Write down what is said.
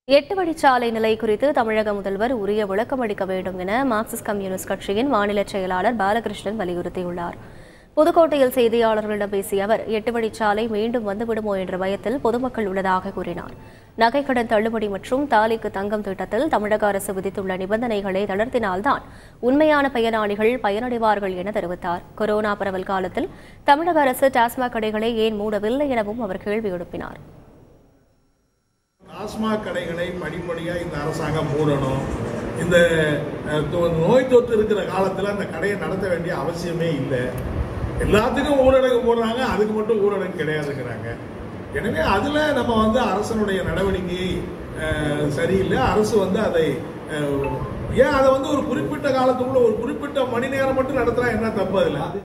எட்டு வழிச்சாலை நிலை குறித்து தமிழக முதல்வர் உரிய விளக்கம் அளிக்க வேண்டும் என மார்க்சிஸ்ட் கம்யூனிஸ்ட் கட்சியின் மாநில செயலாளர் பாலகிருஷ்ணன் வலியுறுத்தியுள்ளார் புதுக்கோட்டையில் செய்தியாளர்களிடம் பேசிய அவர் எட்டு வழிச்சாலை மீண்டும் வந்துவிடுமோ என்ற பயத்தில் பொதுமக்கள் உள்ளதாக கூறினார் நகைக்கடன் தள்ளுபடி மற்றும் தாலிக்கு தங்கம் திட்டத்தில் தமிழக அரசு விதித்துள்ள நிபந்தனைகளை தளர்த்தினால்தான் உண்மையான பயனாளிகள் பயனடைவார்கள் என தெரிவித்தார் கொரோனா பரவல் காலத்தில் தமிழக அரசு டாஸ்மாக் கடைகளை ஏன் மூடவில்லை எனவும் அவர் கேள்வி எழுப்பினார் டாஸ்மாக் கடைகளை படிப்படியாக இந்த அரசாங்கம் மூடணும் இந்த அஹ், தொ- நோய் தொற்று இருக்கிற காலத்தில் அந்த கடையை நடத்த வேண்டிய அவசியமே இல்லை எல்லாத்துக்கும் ஊரடங்கு போடுறாங்க அதுக்கு மட்டும் ஊரடங்கு கிடையாதுங்கிறாங்க எனவே அதில் நம்ம வந்து அரசனுடைய நடவடிக்கை அஹ், சரியில்லை அரசு வந்து அதை அஹ், ஏன் அதை வந்து ஒரு குறிப்பிட்ட காலத்துக்குள்ள ஒரு குறிப்பிட்ட மணி நேரம் மட்டும் நடத்துறா என்ன தப்பு அதில்